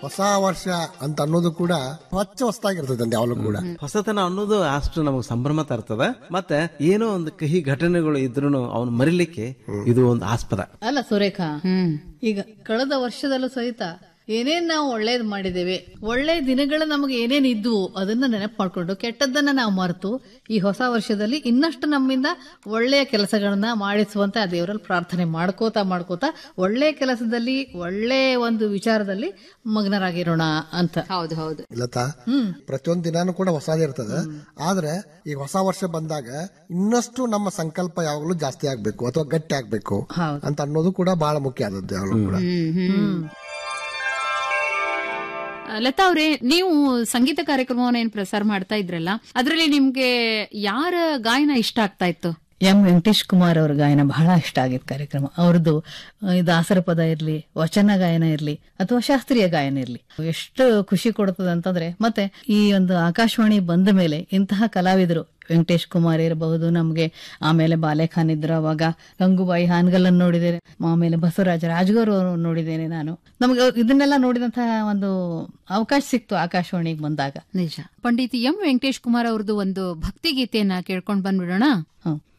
ಹೊಸ ವರ್ಷ ಅಂತ ಅನ್ನೋದು ಕೂಡ ಹೊಚ್ಚ ಹೊಸದಾಗಿರ್ತದೆ ಯಾವಾಗಲೂ ಕೂಡ ಹೊಸತನ ಅನ್ನೋದು ಅಷ್ಟು ನಮಗೆ ಸಂಭ್ರಮ ತರ್ತದ ಮತ್ತೆ ಏನೋ ಒಂದು ಕಹಿ ಘಟನೆಗಳು ಇದ್ರೂ ಅವನು ಮರಿಲಿಕ್ಕೆ ಇದು ಒಂದು ಆಸ್ಪದ ಅಲ್ಲ ಸುರೇಖಾ ಈಗ ಕಳೆದ ವರ್ಷದಲ್ಲೂ ಸಹಿತ ಏನೇನ್ ನಾವು ಒಳ್ಳೇದ್ ಮಾಡಿದ್ದೇವೆ ಒಳ್ಳೆ ದಿನಗಳು ನಮಗೆ ಏನೇನ್ ಇದ್ವು ಅದನ್ನ ನೆನಪು ಮಾಡ್ಕೊಂಡು ಕೆಟ್ಟದ್ದನ್ನ ನಾವು ಮರೆತು ಈ ಹೊಸ ವರ್ಷದಲ್ಲಿ ಇನ್ನಷ್ಟು ನಮ್ಮಿಂದ ಒಳ್ಳೆಯ ಕೆಲಸಗಳನ್ನ ಮಾಡಿಸುವಂತೆ ಆ ದೇವರಲ್ಲಿ ಪ್ರಾರ್ಥನೆ ಮಾಡ್ಕೋತಾ ಮಾಡ್ಕೋತಾ ಒಳ್ಳೆಯ ಕೆಲಸದಲ್ಲಿ ಒಳ್ಳೆಯ ಒಂದು ವಿಚಾರದಲ್ಲಿ ಮಗ್ನರಾಗಿರೋಣ ಅಂತ ಹೌದು ಹೌದು ಇಲ್ಲತಾ ಪ್ರತಿಯೊಂದು ದಿನಾನು ಕೂಡ ಹೊಸದೇ ಇರ್ತದೆ ಆದ್ರೆ ಈ ಹೊಸ ವರ್ಷ ಬಂದಾಗ ಇನ್ನಷ್ಟು ನಮ್ಮ ಸಂಕಲ್ಪ ಯಾವಾಗಲೂ ಜಾಸ್ತಿ ಆಗ್ಬೇಕು ಅಥವಾ ಗಟ್ಟಿ ಆಗ್ಬೇಕು ಹೌದು. ಅಂತ ಅನ್ನೋದು ಕೂಡ ಬಹಳ ಮುಖ್ಯ ಆದದ್ದು ಯಾವಾಗಲೂ ಕೂಡ ಲತಾ ಅವ್ರೆ ನೀವು ಸಂಗೀತ ಕಾರ್ಯಕ್ರಮವನ್ನ ಏನ್ ಪ್ರಸಾರ ಮಾಡ್ತಾ ಇದ್ರಲ್ಲ ಅದ್ರಲ್ಲಿ ನಿಮ್ಗೆ ಯಾರ ಗಾಯನ ಇಷ್ಟ ಆಗ್ತಾ ಇತ್ತು ಎಂ ವೆಂಕಟೇಶ್ ಕುಮಾರ್ ಅವ್ರ ಗಾಯನ ಬಹಳ ಇಷ್ಟ ಆಗಿತ್ತು ಕಾರ್ಯಕ್ರಮ ಅವ್ರದ್ದು ಆ, ಈ ದಾಸರ ಪದ ಇರ್ಲಿ ವಚನ ಗಾಯನ ಇರ್ಲಿ ಅಥವಾ ಶಾಸ್ತ್ರೀಯ ಗಾಯನ ಇರ್ಲಿ ಎಷ್ಟು ಖುಷಿ ಕೊಡ್ತದೆ ಅಂತಂದ್ರೆ ಮತ್ತೆ ಈ ಒಂದು ಆಕಾಶವಾಣಿ ಬಂದ ಮೇಲೆ ಇಂತಹ ಕಲಾವಿದರು ವೆಂಕಟೇಶ್ ಕುಮಾರ್ ಇರಬಹುದು ನಮ್ಗೆ ಆಮೇಲೆ ಬಾಲೆಖಾನ್ ಇದ್ರು ಅವಾಗ ಗಂಗೂಬಾಯಿ ಹಾನ್ಗಲ್ಲನ್ನು ನೋಡಿದ್ದೇನೆ ಆಮೇಲೆ ಬಸವರಾಜ ರಾಜಗೌರ್ ಅವರು ನೋಡಿದ್ದೇನೆ ನಾನು ನಮ್ಗೆ ಇದನ್ನೆಲ್ಲ ನೋಡಿದಂತಹ ಒಂದು ಅವಕಾಶ ಸಿಕ್ತು ಆಕಾಶವಾಣಿಗೆ ಬಂದಾಗ ನಿಜ ಪಂಡಿತ್ ಎಂ ವೆಂಕಟೇಶ್ ಕುಮಾರ್ ಅವ್ರದ್ದು ಒಂದು ಭಕ್ತಿ ಗೀತೆಯನ್ನ ಕೇಳ್ಕೊಂಡ್ ಬಂದ್ಬಿಡೋಣ ಹ್ಮ್